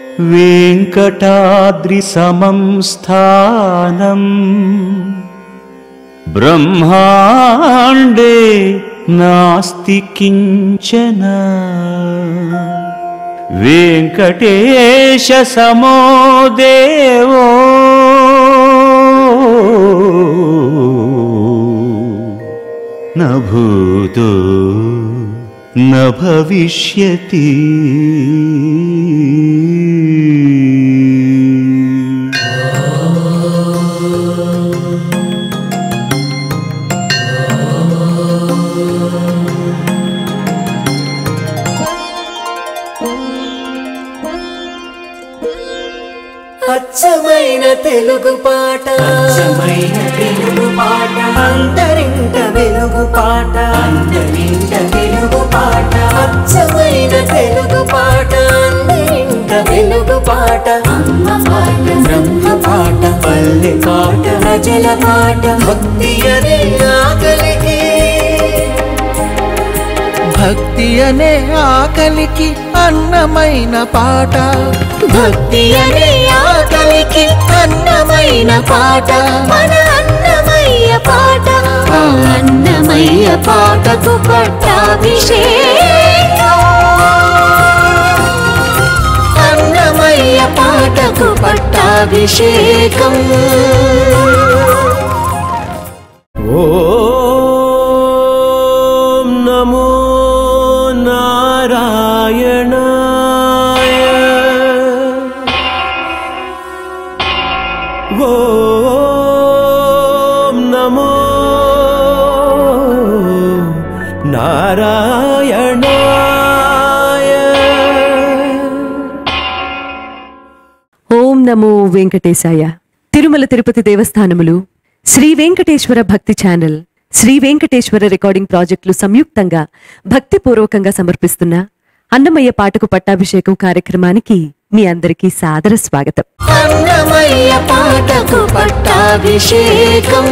वेङ्कटाद्रिसमं स्थानम् ब्रह्माण्डे नास्ति किञ्चन वेङ्कटेशसमो देवो न भूतो न भविष्यति అచ్చమైన తెలుగు పాట అచ్చమైన తెలుగు పాట అంతరింట వెలుగు పాట అందరింట తెలుగు పాట అచ్చమైన తెలుగు పాట అందరింట వెలుగు పాట అమ్మ పాట బ్రహ్మ పాట పల్లె పాట ప్రజల పాట భక్తి అనే ఆకలికి భక్తి అనే ఆకలికి అన్నమైన పాట భక్తి అనే ఆకలికి అన్నమైన పాట మన అన్నమయ్య పాట ఆ అన్నమయ్య పాటకు పట్టాభిషేకం అన్నమయ్య పాటకు పట్టాభిషేకం ॐ नमो नारायणाय ॐ नमो नारायणाय ఓం నమో వెంకటేశాయ తిరుమల తిరుపతి దేవస్థానములు శ్రీ వెంకటేశ్వర భక్తి ఛానల్ శ్రీ వెంకటేశ్వర రికార్డింగ్ ప్రాజెక్టులు సంయుక్తంగా భక్తిపూర్వకంగా సమర్పిస్తున్న అన్నమయ్య పాటకు పట్టాభిషేకం కార్యక్రమానికి మీ అందరికీ సాదర స్వాగతం అన్నమయ్య పాటకు పట్టాభిషేకం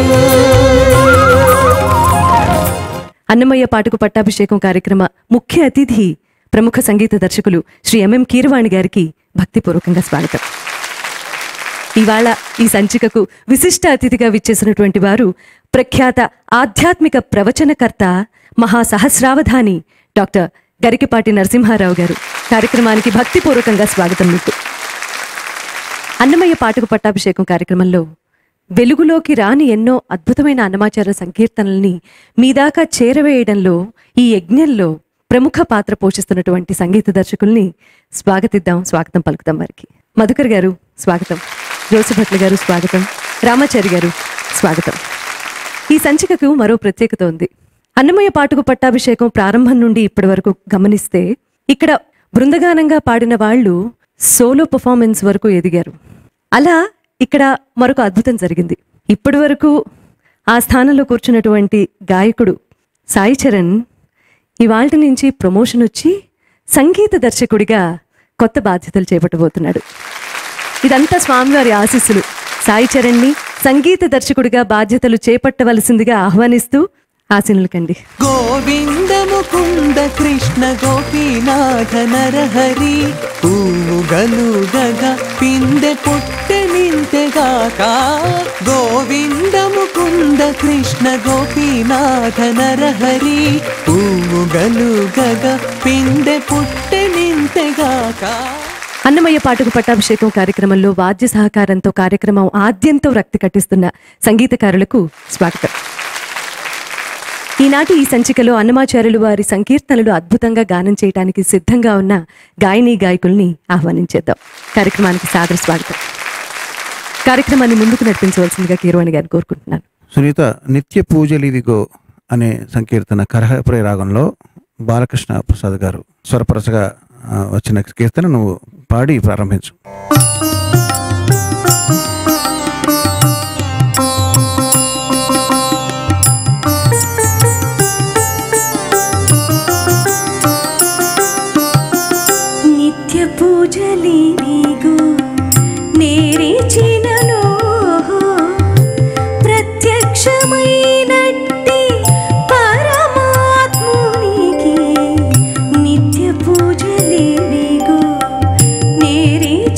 అన్నమయ్య పాటకు పట్టాభిషేకం కార్యక్రమ ముఖ్య అతిథి ప్రముఖ సంగీత దర్శకులు శ్రీ ఎంఎం కీరవాణి గారికి భక్తిపూర్వకంగా స్వాగతం ఇవాళ ఈ సంచికకు విశిష్ట అతిథిగా విచ్చేసినటువంటి వారు ప్రఖ్యాత ఆధ్యాత్మిక ప్రవచనకర్త మహాసహస్రావధాని డాక్టర్ గరికిపాటి నరసింహారావు గారు కార్యక్రమానికి భక్తిపూర్వకంగా స్వాగతం మీకు అన్నమయ్య పాటకు పట్టాభిషేకం కార్యక్రమంలో వెలుగులోకి రాని ఎన్నో అద్భుతమైన అన్నమాచార సంకీర్తనల్ని మీ దాకా చేరవేయడంలో ఈ యజ్ఞంలో ప్రముఖ పాత్ర పోషిస్తున్నటువంటి సంగీత దర్శకుల్ని స్వాగతిద్దాం స్వాగతం పలుకుతాం వారికి మధుకర్ గారు స్వాగతం జోసిభట్ల గారు స్వాగతం రామాచారి గారు స్వాగతం ఈ సంచికకు మరో ప్రత్యేకత ఉంది అన్నమయ్య పాటకు పట్టాభిషేకం ప్రారంభం నుండి ఇప్పటి వరకు గమనిస్తే ఇక్కడ బృందగానంగా పాడిన వాళ్ళు సోలో పర్ఫార్మెన్స్ వరకు ఎదిగారు అలా ఇక్కడ మరొక అద్భుతం జరిగింది ఇప్పటి వరకు ఆ స్థానంలో కూర్చున్నటువంటి గాయకుడు సాయి చరణ్ ఇవాళ నుంచి ప్రమోషన్ వచ్చి సంగీత దర్శకుడిగా కొత్త బాధ్యతలు చేపట్టబోతున్నాడు ఇదంతా స్వామివారి ఆశీస్సులు సాయి చరణ్ని సంగీత దర్శకుడిగా బాధ్యతలు చేపట్టవలసిందిగా ఆహ్వానిస్తూ ఆశీనులు కండి గోవింద ముకుంద కృష్ణ గోపీనాథ నరహరి పూగలు గగ పిందె పుట్టె నింతెగాక గోవింద ముకుంద కృష్ణ గోపీనాథ నరహరి పూగలు గగ పిందె పుట్టె నింతెగాక అన్నమయ్య పాటకు పట్టాభిషేకం కార్యక్రమంలో వాద్య సహకారంతో కార్యక్రమం ఆద్యంతో రక్తి కట్టిస్తున్న సంగీతకారులకు స్వాగతం ఈనాటి ఈ సంచికలో అన్నమాచార్యులు వారి సంకీర్తనలు అద్భుతంగా గానం చేయడానికి సిద్ధంగా ఉన్న గాయని గాయకుల్ని ఆహ్వానించేద్దాం కార్యక్రమానికి సాదర స్వాగతం కార్యక్రమాన్ని ముందుకు నడిపించవలసిందిగా కీరవాణి గారిని కోరుకుంటున్నాను సునీత నిత్య పూజలివిగో అనే సంకీర్తన కరహప్రయ రాగంలో బాలకృష్ణ ప్రసాద్ గారు స్వరపరచగా ఆ, వచ్చిన కీర్తన నువ్వు పాడి ప్రారంభించు నిత్య పూజలివిగో నేరిచినలో ప్రత్యక్షమైనట్టి పరమాత్మునికి నిత్య పూజలివిగో నేరిచినలో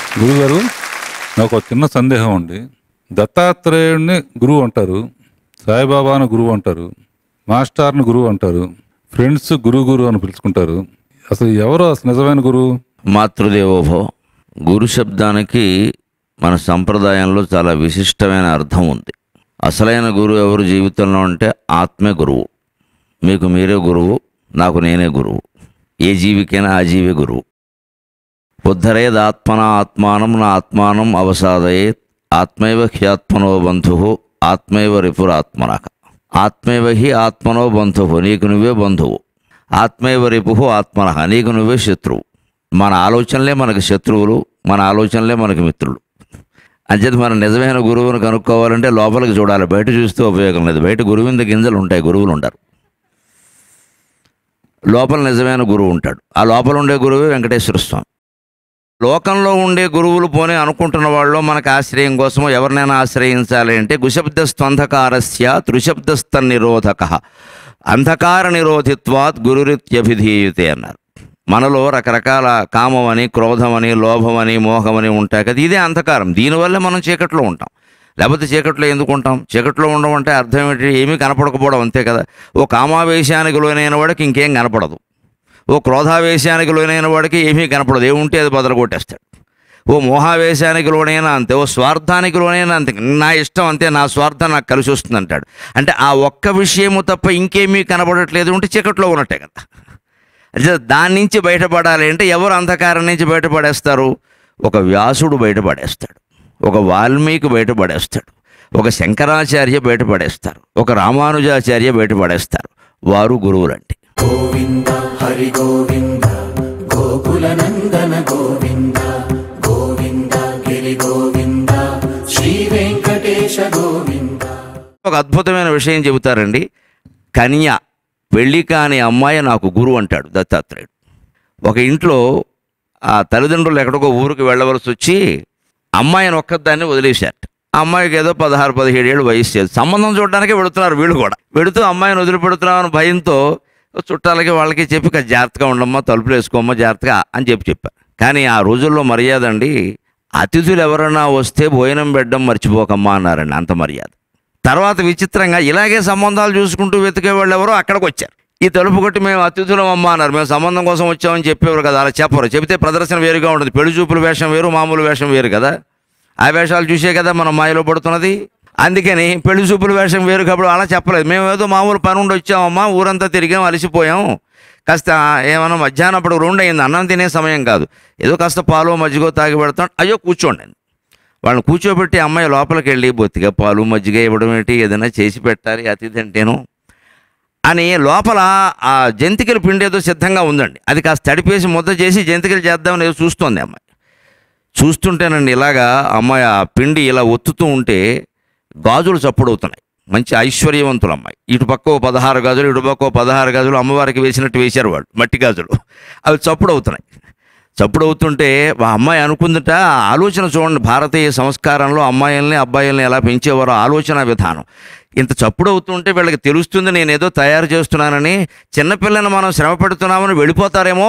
గురుగారు నాకు ఒక చిన్న సందేహం అండి దత్తాత్రేయుడిని గురువు అంటారు సాయిబాబాను గురువు అంటారు మాస్టర్ని గురువు అంటారు ఫ్రెండ్స్ గురువు గురువు అని పిలుచుకుంటారు అసలు ఎవరు అసలు నిజమైన గురువు మాతృదేవోభవ గురు శబ్దానికి మన సంప్రదాయంలో చాలా విశిష్టమైన అర్థం ఉంది అసలైన గురువు ఎవరు జీవితంలో అంటే ఆత్మే గురువు మీకు మీరే గురువు నాకు నేనే గురువు ఏ జీవికైనా ఆ జీవే గురువు బుద్ధరేదాత్మన ఆత్మానం నా ఆత్మానం అవసాదయేత్ ఆత్మైవ హ్యాత్మనో బంధు ఆత్మైవ రిపురాత్మన ఆత్మైవ హి ఆత్మనో బంధు నీకు నువ్వే బంధువు ఆత్మైవ రిపు ఆత్మన నీకు నువ్వే శత్రువు మన ఆలోచనలే మనకి శత్రువులు మన ఆలోచనలే మనకి మిత్రులు అంచేత మన నిజమైన గురువును కనుక్కోవాలంటే లోపలికి చూడాలి బయట చూస్తే ఉపయోగం లేదు బయట గురువింద గింజలు ఉంటాయి గురువులు ఉంటారు లోపల నిజమైన గురువు ఉంటాడు ఆ లోపల ఉండే గురువే వెంకటేశ్వర స్వామి లోకంలో ఉండే గురువులు పోనీ అనుకుంటున్న వాళ్ళు మనకు ఆశ్రయం కోసం ఎవరినైనా ఆశ్రయించాలి అంటే గుశబ్దస్త్వంధకారస్య త్రిశబ్దస్థ నిరోధక అంధకార నిరోధిత్వాత్ గురురిత్యభిధీయతే అన్నారు మనలో రకరకాల కామమని క్రోధమని లోభమని మోహమని ఉంటాయి కదా ఇదే అంధకారం దీనివల్లే మనం చీకట్లో ఉంటాం లేకపోతే చీకట్లో ఎందుకు ఉంటాం చీకట్లో ఉండడం అంటే అర్థం ఏంటి ఏమీ కనపడకపోవడం అంతే కదా ఓ కామావేశానికి లోనైన వాడికి ఇంకేం కనపడదు ఓ క్రోధావేశానికి లోనైన వాడికి ఏమీ కనపడదు ఏముంటే అది బదలు కొట్టేస్తాడు ఓ మోహావేశానికి లోనైనా అంతే ఓ స్వార్థానికి లోనైనా అంతే నా ఇష్టం అంతే నా స్వార్థం నాకు కలిసి వస్తుంది అంటాడు అంటే ఆ ఒక్క విషయము తప్ప ఇంకేమీ కనపడట్లేదు ఉంటే చీకట్లో ఉన్నట్టే కదా అంటే దాని నుంచి బయటపడాలి అంటే ఎవరు అంధకారం నుంచి బయటపడేస్తారు ఒక వ్యాసుడు బయటపడేస్తాడు ఒక వాల్మీకి బయటపడేస్తాడు ఒక శంకరాచార్య బయటపడేస్తారు ఒక రామానుజాచార్య బయటపడేస్తారు వారు గురువులంటే గోవింద హరి గోవింద గోకుల నందన గోవింద గోవింద గిరి గోవింద శ్రీ వెంకటేశ గోవింద ఒక అద్భుతమైన విషయం చెబుతారండి కన్య పెళ్లి కాని అమ్మాయి నాకు గురువు అంటాడు దత్తాత్రేయుడు ఒక ఇంట్లో ఆ తల్లిదండ్రులు ఎక్కడికో ఊరికి వెళ్ళవలసి వచ్చి అమ్మాయిని ఒక్కదాన్ని వదిలేశారట ఆ అమ్మాయికి ఏదో పదహారు పదిహేడు ఏళ్ళు వయసు చేసి సంబంధం చూడడానికే వెళుతున్నారు వీళ్ళు కూడా వెళుతూ అమ్మాయిని వదిలిపెడుతున్నామని భయంతో చుట్టాలకి వాళ్ళకి చెప్పి "కాస్త జాగ్రత్తగా ఉండమ్మా తలుపులు వేసుకోమ్మా జాగ్రత్తగా అని చెప్పి చెప్పారు కానీ ఆ రోజుల్లో మర్యాద అండి అతిథులు ఎవరైనా వస్తే భోజనం పెట్టడం మర్చిపోకమ్మా అన్నారండి అంత మర్యాద తర్వాత విచిత్రంగా ఇలాగే సంబంధాలు చూసుకుంటూ వెతికే వాళ్ళు ఎవరో అక్కడికి వచ్చారు ఈ తలుపు కొట్టి మేము అతిథులం అమ్మ అన్నారు మేము సంబంధం కోసం వచ్చామని చెప్పేవారు కదా అలా చెప్పరు చెబితే ప్రదర్శన వేరుగా ఉంటుంది పెళ్లి చూపుల వేషం వేరు మామూలు వేషం వేరు కదా ఆ వేషాలు చూసే కదా మనం మాయలో పడుతున్నది అందుకని పెళ్లి చూపుల వేషం వేరు కాబట్టి అలా చెప్పలేదు మేము ఏదో మామూలు పని ఉండి వచ్చామమ్మా ఊరంతా తిరిగాం అలసిపోయాం కాస్త ఏమన్నా మధ్యాహ్నం అప్పుడు రెండు అయింది అన్నం తినే సమయం కాదు ఏదో కాస్త పాలు మజ్జిగో తాగి పెడతాం అయ్యో కూర్చోండి అని. వాళ్ళని కూర్చోబెట్టి అమ్మాయి లోపలికి వెళ్ళి బొత్తిగా పాలు మజ్జిగ ఇవ్వడం ఏంటి ఏదైనా చేసి పెట్టాలి అతిథి అంటేను అని లోపల ఆ జంతికల పిండి ఏదో సిద్ధంగా ఉందండి అది కాస్త తడిపేసి ముద్ద చేసి జంతికలు చేద్దామని ఏదో చూస్తోంది అమ్మాయి చూస్తుంటేనండి ఇలాగా అమ్మాయి ఆ పిండి ఇలా ఒత్తుతూ ఉంటే గాజులు చప్పుడవుతున్నాయి మంచి ఐశ్వర్యవంతులు అమ్మాయి ఇటు పక్క ఓ పదహారు గాజులు ఇటు పక్క ఓ పదహారు గాజులు అమ్మవారికి వేసినట్టు వేశారు వాళ్ళు మట్టి గాజులు అవి చప్పుడవుతున్నాయి చప్పుడవుతుంటే ఆ అమ్మాయి అనుకుందట ఆ ఆలోచన చూడండి భారతీయ సంస్కారంలో అమ్మాయిల్ని అబ్బాయిల్ని ఎలా పెంచేవారో ఆలోచన విధానం ఇంత చప్పుడు అవుతుంటే వీళ్ళకి తెలుస్తుంది నేను ఏదో తయారు చేస్తున్నానని చిన్నపిల్లని మనం శ్రమ పెడుతున్నామని వెళ్ళిపోతారేమో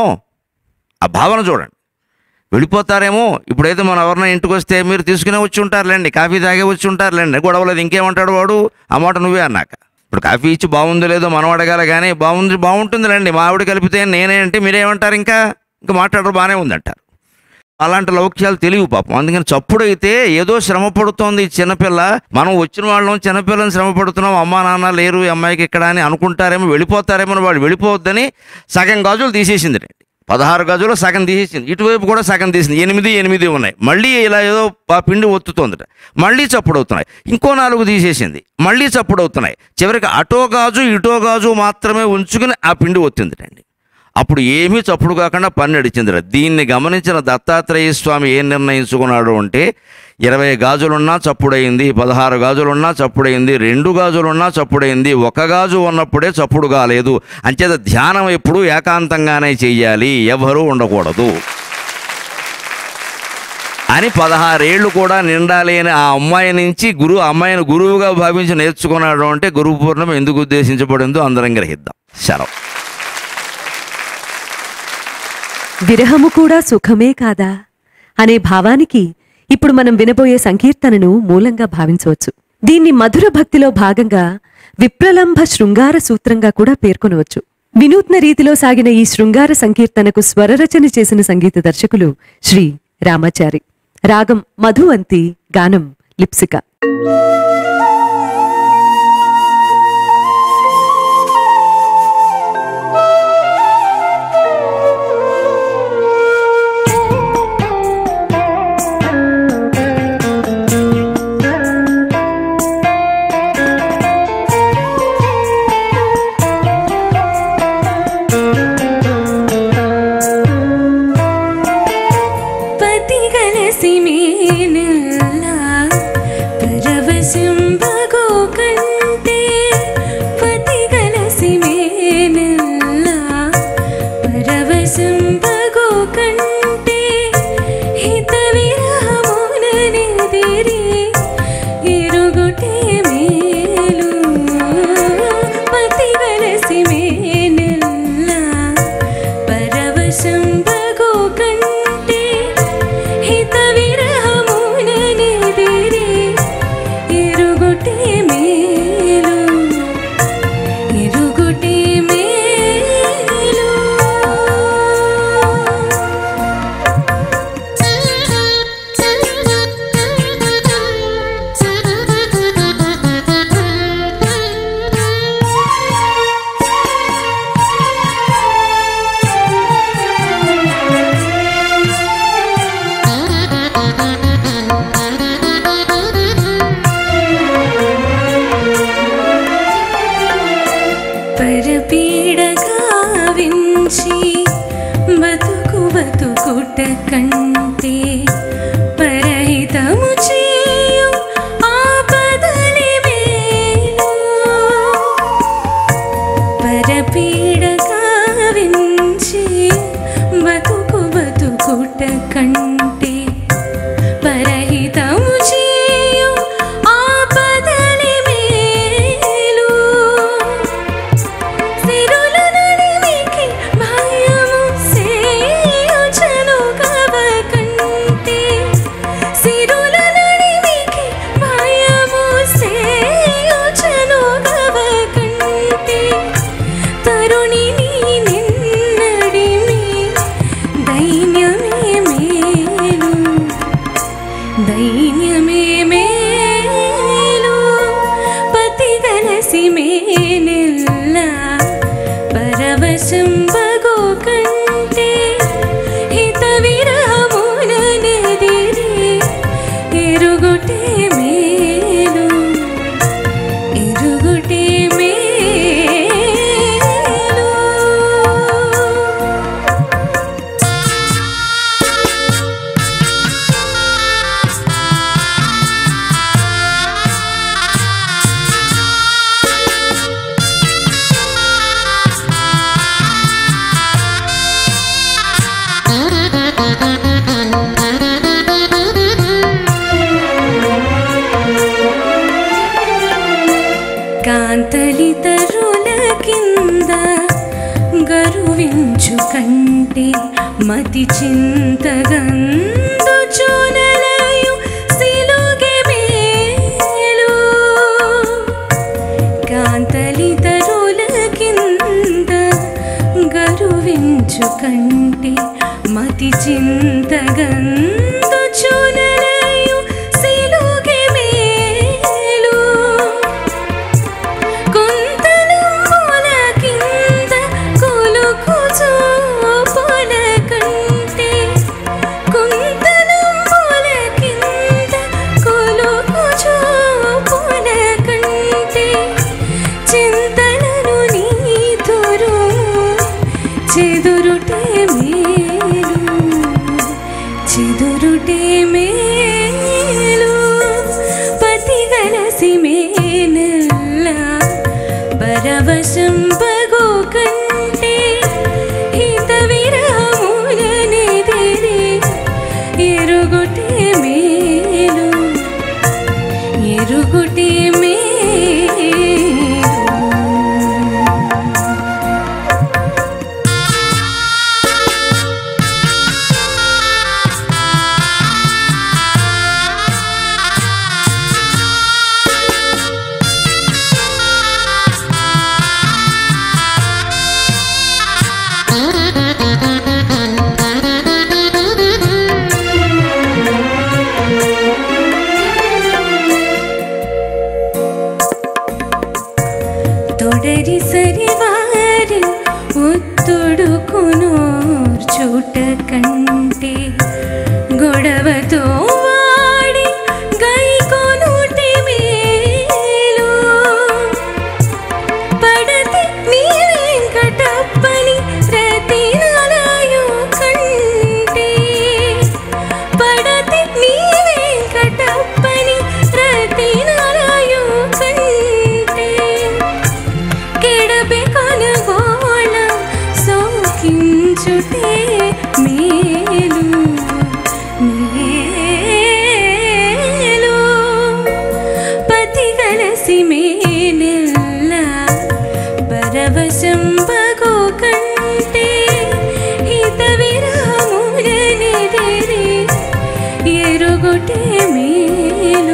ఆ భావన చూడండి వెళ్ళిపోతారేమో ఇప్పుడైతే మనం ఎవరైనా ఇంటికి వస్తే మీరు తీసుకునే వచ్చి ఉంటారులేండి కాఫీ తాగే వచ్చి ఉంటారులేండి గొడవలేదు ఇంకేమంటాడు వాడు ఆ మాట నువ్వే అన్నాక ఇప్పుడు కాఫీ ఇచ్చి బాగుందో లేదో మనం అడగాలి కానీ బాగుంది బాగుంటుందిలేండి మా ఆవిడ కలిపితే నేనే అంటే మీరేమంటారు ఇంకా ఇంకా మాట్లాడరు బాగానే ఉందంటారు అలాంటి లౌక్యాలు తెలియవు పాపం అందుకని చప్పుడైతే ఏదో శ్రమ పడుతోంది ఈ చిన్నపిల్ల మనం వచ్చిన వాళ్ళం చిన్నపిల్లని శ్రమ పడుతున్నాం అమ్మా నాన్న లేరు ఈ అమ్మాయికి ఇక్కడ అని అనుకుంటారేమో వెళ్ళిపోతారేమో అని వాళ్ళు వెళ్ళిపోవద్దని సగం గాజులు తీసేసింది రండి పదహారు గజులు సగం తీసేసింది ఇటువైపు కూడా సగం తీసింది ఎనిమిది ఎనిమిది ఉన్నాయి మళ్ళీ ఇలా ఏదో ఆ పిండి ఒత్తుతోందట మళ్ళీ చప్పుడు అవుతున్నాయి ఇంకో నాలుగు తీసేసింది మళ్ళీ చప్పుడు అవుతున్నాయి చివరికి అటో గాజు ఇటో గాజు మాత్రమే ఉంచుకుని ఆ పిండి ఒత్తిందిటండి అప్పుడు ఏమీ చప్పుడు కాకుండా పని నడిచిందిట దీన్ని గమనించిన దత్తాత్రేయ స్వామి ఏం నిర్ణయించుకున్నాడు అంటే ఇరవై గాజులున్నా చప్పుడైంది పదహారు గాజులున్నా చప్పుడైంది రెండు గాజులున్నా చప్పుడైంది ఒక గాజు ఉన్నప్పుడే చప్పుడు కాలేదు అంచేత ధ్యానం ఎప్పుడు ఏకాంతంగానే చెయ్యాలి ఎవరూ ఉండకూడదు అని పదహారేళ్ళు కూడా నిండాలి అని ఆ అమ్మాయి నుంచి గురు అమ్మాయిని గురువుగా భావించి నేర్చుకున్నాడు అంటే గురు పూర్ణం ఎందుకు ఉద్దేశించబడిందో అందరం గ్రహిద్దాం శరం విరహము కూడా సుఖమే కాదా అనే భావానికి ఇప్పుడు మనం వినబోయే సంకీర్తనను మూలంగా భావించవచ్చు దీన్ని మధుర భక్తిలో భాగంగా విప్రలంభ శృంగార సూత్రంగా కూడా పేర్కొనవచ్చు వినూత్న రీతిలో సాగిన ఈ శృంగార సంకీర్తనకు స్వరరచన చేసిన సంగీత దర్శకులు శ్రీ రామాచారి రాగం మధువంతి గానం లిప్సిక పతిగలసి మేనల్ల పరవశం బగో కంటే పతిగలసి మేనల్ల పరవశం బగో కంటే హిత విరహముననెదిరి ఇరుగుటే మేలు పతిగలసి మేనల్ల పరవశం బగో కంటే హిత విరహముననెదిరి ఇరుగుటే మేలు ఇరుగుటే మేలు పరపీడగా వించి బతుకు బతుకుట కంటే పరహితము చేయు ఆపదలి మేలు పరపీడగా వించి బతుకు బతుకుట కంటే పరహితము చేయు ఆపదలి మేలు సిరుల నడిమికి భయము సేయుచను కవకంటే సిరుల నడిమికి భయము సేయుచను కవకంటే తరుణిని నిన్నడిమి దైన్యమే మేలు దైన్యమే మేలు పతిగలసి మేనెల్ల పరవశం బగో కంటే హిత విరహముననెదిరి ఇరుగుటే మేలు ఇరుగుటే మేలు కాంతలి తరుల కింద గరువించు కంటే మతి చింతగందు చూనలయు సిలుగే మేలు కాంతలి తరుల కింద గరువించు కంటే మతి చింతగందు చూనలయు సిలుగే మేలు కుంతలంబుల కింద కొలుకుచు పొల కంటే కుంతలంబుల కింద కొలుకుచు పొల కంటే చింతలను నీతురు చెదురుటే మేలు చెదురుటే మేలు పతిగలసి మేనల్ల పరవశం బగో కంటే హిత విరహముననెదిరి ఎరుగుటే మేలు ఎరుగుటే మేలు ఆ కంటే గొడవతో వాడి గైకొనుటి మేలు పడతి నీ వెంకటప్పని రతినాలయు కంటే పడతి నీ వెంకటప్పని రతినాలయు కంటే ಕೆಡಬೆ ಕೊನಗೋಳ ಸೋಕಿಂಚುತೆ ಮೇಲು ಮೇಲು ಪತಿ ಕಲಸಿ ಮೇನೆಲ್ಲ ಪರವಶಂಬಗೋ ಕಂಟೆ ಹಿತವಿರಾಮುಲನೆದಿರಿ ಎರುಗುಟೆ ಮೇಲು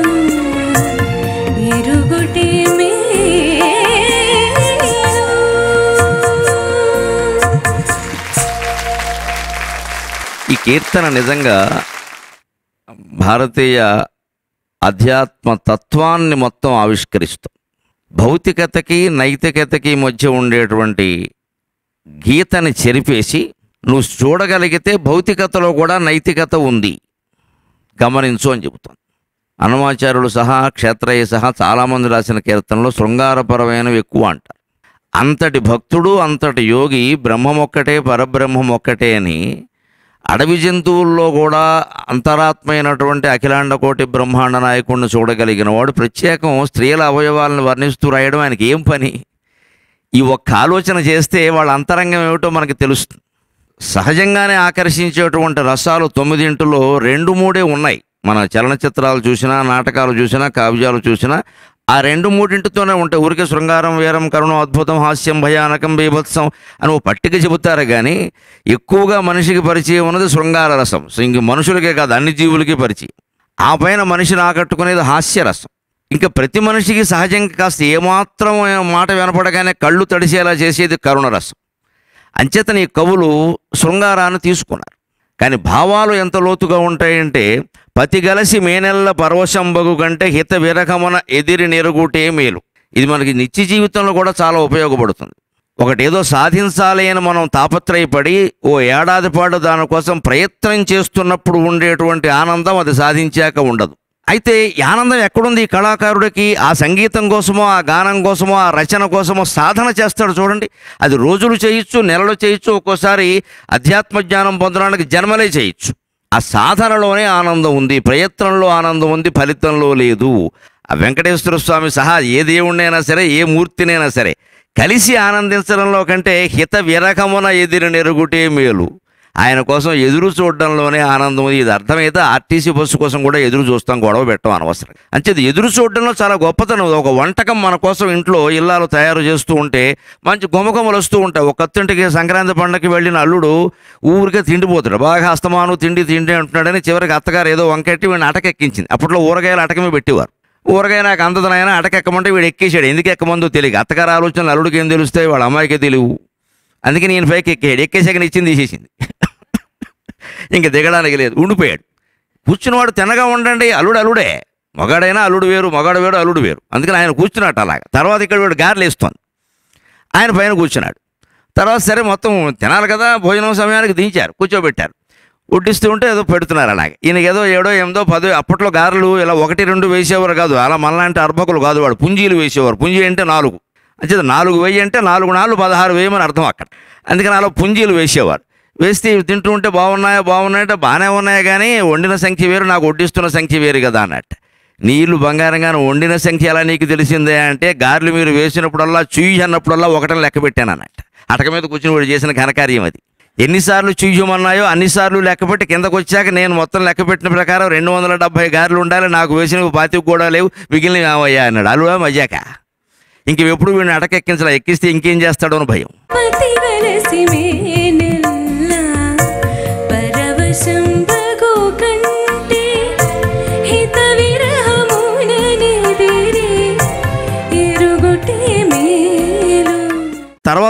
ఎరుగుటే మేలు ఈ కీర్తన నిజంగా భారతీయ అధ్యాత్మ తత్వాన్ని మొత్తం ఆవిష్కరిస్తాం భౌతికతకి నైతికతకి మధ్య ఉండేటువంటి గీతని చెరిపేసి నువ్వు చూడగలిగితే భౌతికతలో కూడా నైతికత ఉంది గమనించు అని చెబుతాను హనుమాచార్యులు సహా క్షేత్రయ్య సహా చాలామంది రాసిన కీర్తనలో శృంగారపరమైనవి ఎక్కువ అంటారు అంతటి భక్తుడు అంతటి యోగి బ్రహ్మం ఒక్కటే పరబ్రహ్మం ఒక్కటే అని అడవి జంతువుల్లో కూడా అంతరాత్మైనటువంటి అఖిలాండ కోటి బ్రహ్మాండ నాయకుడిని చూడగలిగిన వాడు ప్రత్యేకం స్త్రీల అవయవాలను వర్ణిస్తూ రాయడం ఆయనకి ఏం పని ఈ ఒక్క ఆలోచన చేస్తే వాళ్ళ అంతరంగం ఏమిటో మనకి తెలుస్తుంది సహజంగానే ఆకర్షించేటువంటి రసాలు తొమ్మిదింటిలో రెండు మూడే ఉన్నాయి మన చలనచిత్రాలు చూసినా నాటకాలు చూసినా కావ్యాలు చూసినా ఆ రెండు మూడింటితోనే ఉంటాయి ఊరికే శృంగారం వీరం కరుణం అద్భుతం హాస్యం భయానకం బీభత్సం అని ఓ పట్టిక చెబుతారు కానీ ఎక్కువగా మనిషికి పరిచయం ఉన్నది శృంగార రసం సో ఇంక మనుషులకే కాదు అన్ని జీవులకి పరిచయం ఆ పైన మనిషిని ఆకట్టుకునేది హాస్యరసం ఇంకా ప్రతి మనిషికి సహజంగా కాస్త ఏమాత్రం మాట వినపడగానే కళ్ళు తడిసేలా చేసేది కరుణరసం అంచేతని ఈ కవులు శృంగారాన్ని తీసుకున్నారు కానీ భావాలు ఎంత లోతుగా ఉంటాయంటే పతిగలసి మేనెల్ల పరవశంబగు కంటే హిత విరకమున ఎదిరి నెరుగుటే మేలు ఇది మనకి నిత్య జీవితంలో కూడా చాలా ఉపయోగపడుతుంది ఒకటి ఏదో సాధించాలి అని మనం తాపత్రయపడి ఓ ఏడాది పాటు దానికోసం ప్రయత్నం చేస్తున్నప్పుడు ఉండేటువంటి ఆనందం అది సాధించాక ఉండదు అయితే ఈ ఆనందం ఎక్కడుంది ఈ కళాకారుడికి ఆ సంగీతం కోసమో ఆ గానం కోసమో ఆ రచన కోసమో సాధన చేస్తాడు చూడండి అది రోజులు చేయొచ్చు నెలలు చేయొచ్చు ఒక్కోసారి అధ్యాత్మ జ్ఞానం పొందడానికి జన్మలే చేయొచ్చు ఆ సాధనలోనే ఆనందం ఉంది ప్రయత్నంలో ఆనందం ఉంది ఫలితంలో లేదు ఆ వెంకటేశ్వర స్వామి సహా ఏ దేవుణ్ణైనా సరే ఏ మూర్తినైనా సరే కలిసి ఆనందించడంలో కంటే హిత విరకమున ఎదిరి నెరుగుటే మేలు ఆయన కోసం ఎదురు చూడడంలోనే ఆనందం ఉంది ఇది అర్థమైతే ఆర్టీసీ బస్సు కోసం కూడా ఎదురు చూస్తాం గొడవ పెట్టడం అనవసరం అంచేది ఎదురు చూడడంలో చాలా గొప్పతనం ఉంది. ఒక వంటకం మన కోసం ఇంట్లో ఇల్లాలు తయారు చేస్తూ ఉంటే మంచి గుమగుమలు వస్తూ ఉంటాయి ఒక అత్తింటికి సంక్రాంతి పండగకి వెళ్ళిన అల్లుడు ఊరికే తిండిపోతాడు బాగా అస్తమాను తిండి తిండి అంటున్నాడని చివరికి అత్తగారు ఏదో వంకెట్టి వీడిని అటకెక్కించింది అప్పట్లో ఊరగాయలు అటకమే పెట్టేవారు ఊరగాయ నాకు అందదనైనా అటకెక్కమంటే వీడు ఎక్కేసాడు ఎందుకు ఎక్కమందో తెలియదు అత్తగారు ఆలోచనలు అల్లుడికి ఏం తెలుస్తాయి వాళ్ళ అమ్మాయికే తెలియవు అందుకే నేను పైకి ఎక్కాడు ఎక్కేసాక ఇచ్చింది తీసేసింది ఇంక దిగడానికి లేదు ఉండిపోయాడు కూర్చున్నవాడు తిన్నగా ఉండండి అల్లుడు అల్లుడే మగాడైనా అల్లుడు వేరు మగాడు వేరు అల్లుడు వేరు అందుకని ఆయన కూర్చున్నట్టు అలాగా తర్వాత ఇక్కడ వీడు గారెలు వేస్తోంది ఆయన పైన కూర్చున్నాడు తర్వాత సరే మొత్తం తినాలి కదా భోజనం సమయానికి దించారు కూర్చోబెట్టారు వడ్డిస్తూ ఉంటే ఏదో పెడుతున్నారు అలాగే ఈయనకి ఏదో ఏడో ఎనిమిదో పదో అప్పట్లో గారెలు ఇలా ఒకటి రెండు వేసేవారు కాదు అలా మనలాంటి అర్భకులు కాదు వాడు పుంజీలు వేసేవారు పుంజీ అంటే నాలుగు అంటే నాలుగు వెయ్యి అంటే నాలుగు నాలుగు పదహారు వేయమని అర్థం అక్కడ అందుకని అలా పుంజీలు వేసేవారు వేస్తే ఇవి తింటూ ఉంటే బాగున్నాయా బాగున్నాయంటే బాగానే ఉన్నాయి కానీ వండిన సంఖ్య వేరు నాకు వడ్డిస్తున్న సంఖ్య వేరు కదా అన్నట్టు నీళ్లు బంగారంగాను వండిన సంఖ్య ఎలా నీకు తెలిసిందే అంటే గారెలు మీరు వేసినప్పుడల్లా చూయి అన్నప్పుడల్లా ఒకటని లెక్క పెట్టాను అన్నట్టు అటక మీద కూర్చుని వాడు చేసిన ఘనకార్యం అది ఎన్నిసార్లు చూయమన్నాయో అన్నిసార్లు లెక్కపెట్టి కిందకు వచ్చాక నేను మొత్తం లెక్క పెట్టిన ప్రకారం రెండు వందల డెబ్బై గారెలు ఉండాలి నాకు వేసినవి పాతికి కూడా లేవు మిగిలినవి ఏమయ్యా అన్నాడు అలువా మజాక ఇంక ఎప్పుడు వీడిని అటక ఎక్కించలే ఎక్కిస్తే ఇంకేం చేస్తాడో అని భయం పతి వెలసి మేనెల్ల పరవశంబగు కంటే హిత విరహముననెదిరి ఇరుగుటే మేలు తర్వాత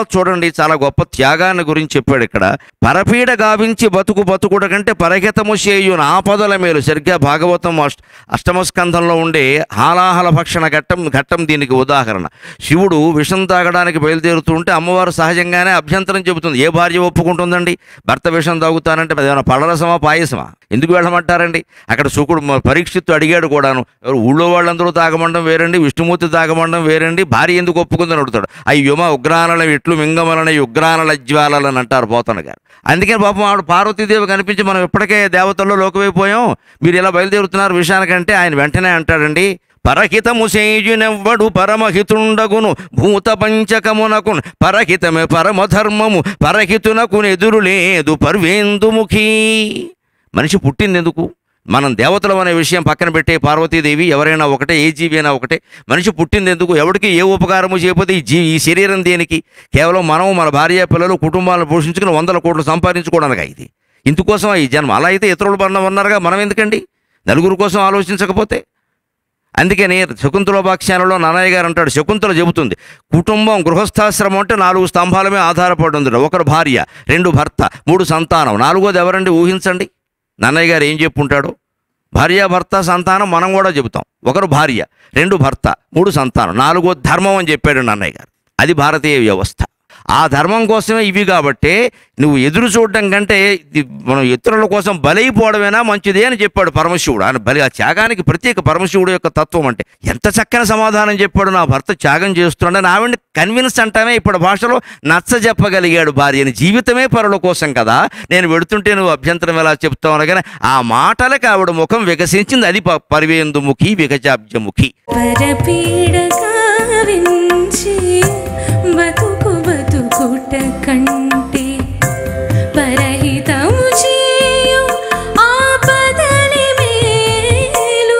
తర్వాత చూడండి చాలా గొప్ప త్యాగాన్ని గురించి చెప్పాడు ఇక్కడ పరపీడ గావించి బతుకు బతుకుడ కంటే పరహితము చేయు ఆపదల మేలు సరిగ్గా భాగవతం అష్ట అష్టమ స్కంధంలో ఉండే హాలాహల భక్షణ ఘట్టం ఘట్టం దీనికి ఉదాహరణ శివుడు విషం తాగడానికి బయలుదేరుతూ ఉంటే అమ్మవారు సహజంగానే అభ్యంతరం చెబుతుంది ఏ భార్య ఒప్పుకుంటుందండి భర్త విషం తాగుతానంటే ఏమైనా పడరసమా పాయసమా ఎందుకు వెళ్ళమంటారండి అక్కడ శుకుడు మ- పరీక్షిత్తు అడిగాడు కూడాను ఎవరు ఊళ్ళో వాళ్ళందరూ తాగమండం వేరండి విష్ణుమూర్తి తాగమండం వేరండి భార్య ఎందుకు ఒప్పుకుందని అడుగుతాడు అయ్యోమ ఉగ్రానల ఇట్లు మింగమలని ఉగ్రానల జ్వాలని అంటారు పోతన గారు అందుకని పాపం ఆవిడ పార్వతీదేవి కనిపించి మనం ఇప్పటికే దేవతల్లో లోకమైపోయాం మీరు ఇలా బయలుదేరుతున్నారు విషయానికంటే ఆయన వెంటనే అంటాడండి పరహితము చేయునెవ్వడు పరమహితుండగును భూత పంచకమునకున్ పరహితమే పరమధర్మము పరహితునకు ఎదురు లేదు పర్వేందుముఖీ మనిషి పుట్టింది ఎందుకు మనం దేవతలం అనే విషయం పక్కన పెట్టే పార్వతీదేవి ఎవరైనా ఒకటే ఏ జీవి అయినా ఒకటే మనిషి పుట్టింది ఎందుకు ఎవరికి ఏ ఉపకారము చేయకపోతే ఈ జీ ఈ శరీరం దేనికి కేవలం మనం మన భార్య పిల్లలు కుటుంబాలను పోషించుకుని వందల కోట్లు సంపాదించుకోవడానికి ఇది ఇందుకోసం ఈ జన్మ అలా అయితే ఇతరులు బంధం ఉన్నారుగా మనం ఎందుకండి నలుగురు కోసం ఆలోచించకపోతే అందుకని శకుంతలోపాఖ్యానంలో నాన్నయ్య గారు అంటాడు శకుంతల చెబుతుంది కుటుంబం గృహస్థాశ్రమం అంటే నాలుగు స్తంభాల మీద ఆధారపడి ఉంది ఒకరు భార్య రెండు భర్త మూడు సంతానం నాలుగోది ఎవరండి ఊహించండి నన్నయ్య గారు ఏం చెప్పుంటాడు భార్య భర్త సంతానం మనం కూడా చెబుతాం ఒకరు భార్య రెండు భర్త మూడు సంతానం నాలుగో ధర్మం అని చెప్పాడు నన్నయ్య గారు అది భారతీయ వ్యవస్థ ఆ ధర్మం కోసమే ఇవి కాబట్టే నువ్వు ఎదురు చూడడం కంటే ఇది మనం ఇతరుల కోసం బలైపోవడమేనా మంచిదే అని చెప్పాడు పరమశివుడు ఆయన బలి ఆ త్యాగానికి ప్రత్యేక పరమశివుడు యొక్క తత్వం అంటే ఎంత చక్కని సమాధానం చెప్పాడు నా భర్త త్యాగం చేస్తున్నాడు ఆవిడని కన్విన్స్ అంటామే ఇప్పుడు భాషలో నచ్చ చెప్పగలిగాడు భార్యని జీవితమే పరుల కోసం కదా నేను వెడుతుంటే నువ్వు అభ్యంతరం ఎలా చెప్తావు అనగానే ఆ మాటలకి ఆవిడ ముఖం వికసించింది అది ప- పరివేందుముఖి వికచాబ్జముఖి పరపీడ కావించి బతుకు బతుకుట కంటే పరహితము చేయు ఆపదలి మేలు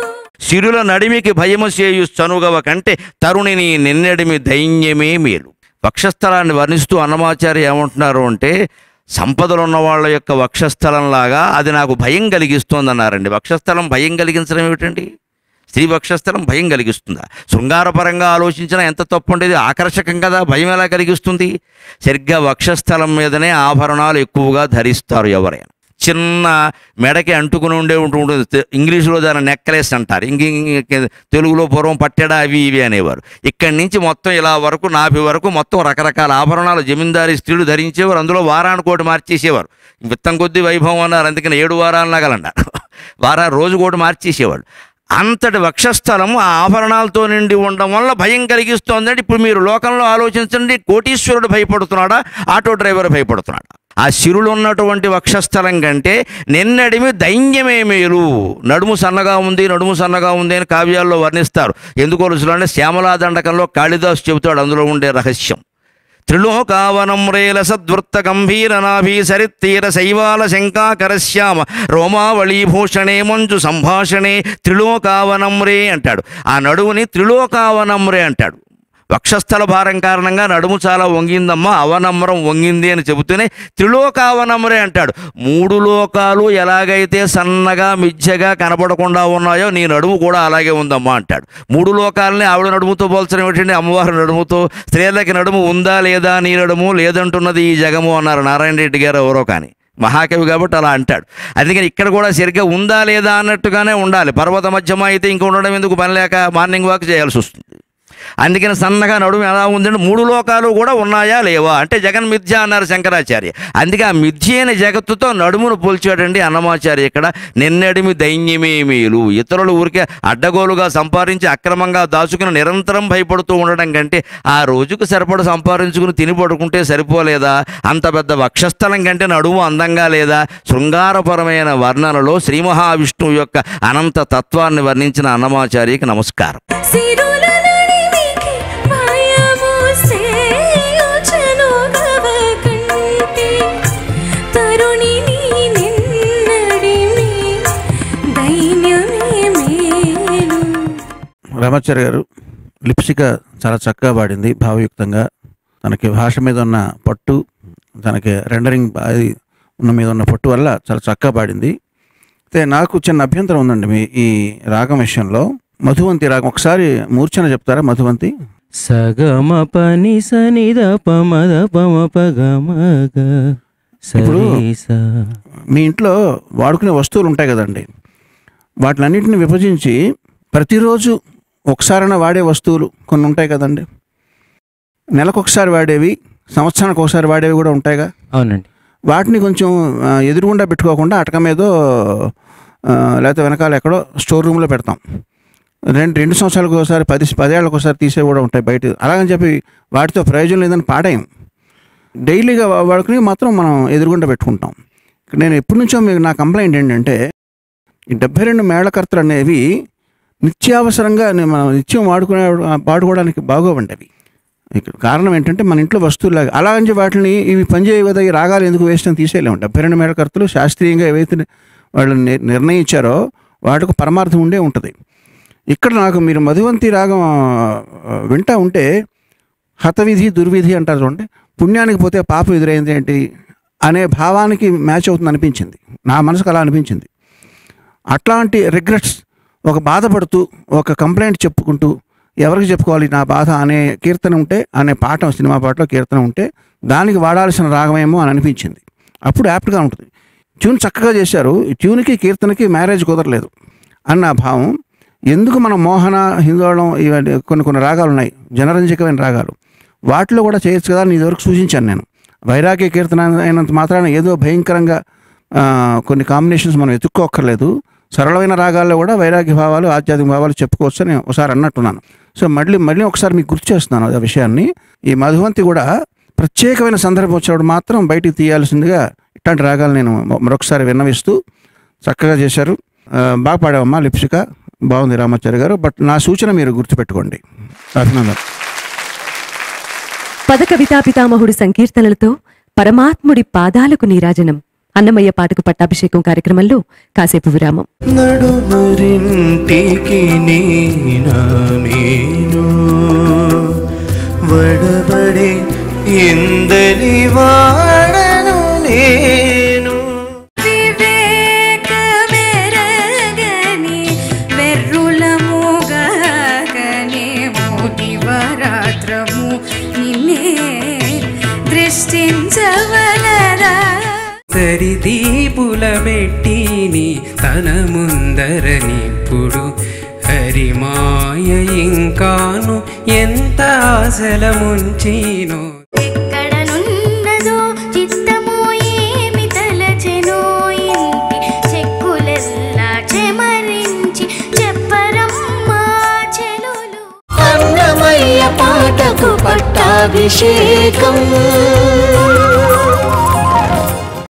సిరుల నడిమికి భయము చేయు చనుగవ కంటే తరుణిని నిన్నడిమి దైన్యమే మేలు వక్షస్థలాన్ని వర్ణిస్తూ అన్నమాచార్య ఏమంటున్నారు అంటే సంపదలు ఉన్న వాళ్ళ యొక్క వక్షస్థలంలాగా అది నాకు భయం కలిగిస్తోందన్నారండి వక్షస్థలం భయం కలిగించడం ఏమిటండి స్త్రీ వక్షస్థలం భయం కలిగిస్తుందా శృంగారపరంగా ఆలోచించినా ఎంత తప్పు ఉండేది ఆకర్షకం కదా భయం ఎలా కలిగిస్తుంది సరిగ్గా వక్షస్థలం మీదనే ఆభరణాలు ఎక్కువగా ధరిస్తారు ఎవరైనా చిన్న మెడకి అంటుకుని ఉండే ఉంటూ ఉంటుంది తె- ఇంగ్లీషులో దాని నెక్లెస్ అంటారు ఇంక ఇంక- తెలుగులో పూర్వం పట్టెడ అవి ఇవి అనేవారు ఇక్కడి నుంచి మొత్తం ఇలా వరకు నాభి వరకు మొత్తం రకరకాల ఆభరణాలు జమీందారీ స్త్రీలు ధరించేవారు అందులో వారానికి కోటి మార్చేసేవారు విత్తం కొద్దీ వైభవం అన్నారు అందుకని ఏడు వారాలు నగలన్నారు వారా రోజు కోటి మార్చేసేవాడు అంతటి వక్షస్థలం ఆ ఆభరణాలతో నిండి ఉండడం వల్ల భయం కలిగిస్తోందంటే ఇప్పుడు మీరు లోకంలో ఆలోచించండి కోటీశ్వరుడు భయపడుతున్నాడా ఆటో డ్రైవర్ భయపడుతున్నాడా ఆ శిరులు ఉన్నటువంటి వక్షస్థలం కంటే నిన్నడిమి దైన్యమే మేలు నడుము సన్నగా ఉంది నడుము సన్నగా ఉంది అని కావ్యాల్లో వర్ణిస్తారు ఎందుకో రుచులు అంటే శ్యామలా దండకంలో కాళిదాసు చెబుతాడు అందులో ఉండే రహస్యం త్రిలోకావనం రేల సద్వృత్త గంభీర నాభీ సరిత్తీర శైవాల శంకాకరశ్యామ రోమావళీభూషణే మంజు సంభాషణే త్రిలోకావనం రే అంటాడు ఆ నడువుని త్రిలోకావనం రే అంటాడు వక్షస్థల భారం కారణంగా నడుము చాలా వంగిందమ్మా అవనమ్రం వంగింది అని చెబుతూనే త్రిలోకావనమ్రే అంటాడు మూడు లోకాలు ఎలాగైతే సన్నగా మిథ్యగా కనబడకుండా ఉన్నాయో నీ నడుము కూడా అలాగే ఉందమ్మా అంటాడు మూడు లోకాలని ఆవిడ నడుముతో పోల్చడం ఏంటంటే అమ్మవారి నడుముతో స్త్రీలకి నడుము ఉందా లేదా నీ నడుము లేదంటున్నది ఈ జగము అన్నారు నారాయణ రెడ్డి గారు ఎవరో కానీ మహాకవి కాబట్టి అలా అంటాడు అందుకని ఇక్కడ కూడా సరిగ్గా ఉందా లేదా అన్నట్టుగానే ఉండాలి పర్వత మధ్యమ అయితే ఇంక ఉండడం ఎందుకు పని లేక మార్నింగ్ వాక్ చేయాల్సి వస్తుంది అందుకని సన్నగా నడుము ఎలా ఉందంటే మూడు లోకాలు కూడా ఉన్నాయా లేవా అంటే జగన్ మిథ్య అన్నారు శంకరాచార్య అందుకే ఆ మిథ్య అయిన జగత్తుతో నడుమును పోల్చాడండి అన్నమాచార్య ఇక్కడ నిన్నడిమి దైన్యమే మేలు ఇతరులు ఊరికే అడ్డగోలుగా సంపాదించి అక్రమంగా దాచుకుని నిరంతరం భయపడుతూ ఉండడం కంటే ఆ రోజుకు సరిపడ సంపాదించుకుని తిని పడుకుంటే సరిపోలేదా అంత పెద్ద వక్షస్థలం కంటే నడుము అందంగా లేదా శృంగారపరమైన వర్ణనలో శ్రీ మహావిష్ణువు యొక్క అనంత తత్వాన్ని వర్ణించిన అన్నమాచార్యకి నమస్కారం సిరుల నడిమికి భయము సేయుచనుగవ కంటే తరుణిని నిన్నడిమి దైన్యమే మేలు రామాచార్య గారు లిప్సిక చాలా చక్కగా పాడింది భావయుక్తంగా తనకి భాష మీద ఉన్న పట్టు తనకి రెండరింగ్ అది ఉన్న మీద ఉన్న పట్టు వల్ల చాలా చక్కగా పాడింది అయితే నాకు చిన్న అభ్యంతరం ఉందండి మీ ఈ రాగం విషయంలో మధువంతి రాగం ఒకసారి మూర్ఛన చెప్తారా మధువంతి సగమ పని సనిద పమద పమ పగమగ ఇప్పుడు సరిసా మీ ఇంట్లో వాడుకునే వస్తువులు ఉంటాయి కదండి వాటిలన్నింటిని విభజించి ప్రతిరోజు ఒకసారైనా వాడే వస్తువులు కొన్ని ఉంటాయి కదండి నెలకు ఒకసారి వాడేవి సంవత్సరానికి ఒకసారి వాడేవి కూడా ఉంటాయిగా అవునండి వాటిని కొంచెం ఆ, ఎదురుగుండా పెట్టుకోకుండా అటక మీదో ఆ, లేకపోతే వెనకాల ఎక్కడో స్టోర్ రూమ్లో పెడతాం రెండు రెండు సంవత్సరాలకు ఒకసారి పది పదేళ్ళకి ఒకసారి తీసే కూడా ఉంటాయి బయట అలాగని చెప్పి వాటితో ప్రయోజనం లేదని పాడేయం డైలీగా వా- వాడుకుని మాత్రం మనం ఎదురుగుండా పెట్టుకుంటాం ఇక్కడ నేను ఎప్పటి నుంచో మీకు నా కంప్లైంట్ ఏంటంటే ఈ డెబ్బై రెండు మేళకర్తలు అనేవి నిత్యావసరంగా నే- మనం నిత్యం వాడుకునే వాడుకోవడానికి బాగోవండి అవి ఇక్కడ కారణం ఏంటంటే మన ఇంట్లో వస్తువులాగా అలా అని చెప్పి వాటిని ఇవి పనిచేయ కదా ఈ రాగాలు ఎందుకు వేస్ట్ అని తీసేయలేము డెబ్బై రెండు మేళకర్తలు శాస్త్రీయంగా ఏవైతే వాళ్ళు నిర్- నిర్ణయించారో వాటికి పరమార్థం ఉండే ఉంటుంది ఇక్కడ నాకు మీరు మధువంతి రాగం ఆ, వింటా ఉంటే హతవిధి దుర్విధి అంటారు చూడండి పుణ్యానికి పోతే పాపం ఎదురైంది ఏంటి అనే భావానికి మ్యాచ్ అవుతుంది అనిపించింది నా మనసుకు అలా అనిపించింది అట్లాంటి రిగ్రెట్స్ ఒక బాధపడుతూ ఒక కంప్లైంట్ చెప్పుకుంటూ ఎవరికి చెప్పుకోవాలి నా బాధ అనే కీర్తన ఉంటే అనే పాట సినిమా పాటలో కీర్తన ఉంటే దానికి వాడాల్సిన రాగమేమో అని అనిపించింది అప్పుడు యాప్ట్గా ఉంటుంది ట్యూన్ చక్కగా చేశారు ఈ ట్యూన్కి కీర్తనకి మ్యారేజ్ కుదరలేదు అన్న భావం ఎందుకు మన మోహన హిందోళం ఇవన్నీ కొన్ని కొన్ని రాగాలు ఉన్నాయి జనరంజకమైన రాగాలు వాటిలో కూడా చేయొచ్చు కదా అని ఇదివరకు సూచించాను నేను వైరాగ్య కీర్తన అయినంత మాత్రాన ఏదో భయంకరంగా ఆ, కొన్ని కాంబినేషన్స్ మనం ఎత్తుక్కోక్కర్లేదు సరళమైన రాగాల్లో కూడా వైరాగ్య భావాలు ఆధ్యాత్మిక భావాలు చెప్పుకోవచ్చు అని ఒకసారి అన్నట్టున్నాను సో మళ్ళీ మళ్ళీ ఒకసారి మీకు గుర్తు చేస్తున్నాను ఆ విషయాన్ని ఈ మధువంతి కూడా ప్రత్యేకమైన సందర్భం వచ్చినప్పుడు మాత్రం బయటికి తీయాల్సిందిగా ఇట్లాంటి రాగాలు నేను మరొకసారి విన్నవిస్తూ చక్కగా చేశారు ఆ, బాగా పాడావమ్మా లిప్సిక బాగుంది రామాచారి గారు బట్ నా సూచన మీరు గుర్తుపెట్టుకోండి అభినందన పద కవితా పితామహుడి సంకీర్తనలతో పరమాత్ముడి పాదాలకు నీరాజనం అన్నమయ్య పాటకు పట్టాభిషేకం కార్యక్రమంలో కాసేపు విరామం నడుమరింటికి నేను వడబడే ఎందలి వాడను నేను వివేకమెరగని వెర్రులముగగనే మోదివరాత్రము నిన్నే దృష్టించవలరా సరిదీపుల పెట్టిని తన ముందరనిప్పుడు హరిమాయ ఇంకాను ఎంత ఆశల ముంచినో ఎక్కడనున్నదో చిత్తమో ఏమి తలచెనో ఇంటి చెక్కులెల్లా చెమరించి చెప్పరమ్మా చెలులు అన్నమయ్య పాటకు పట్టాభిషేకం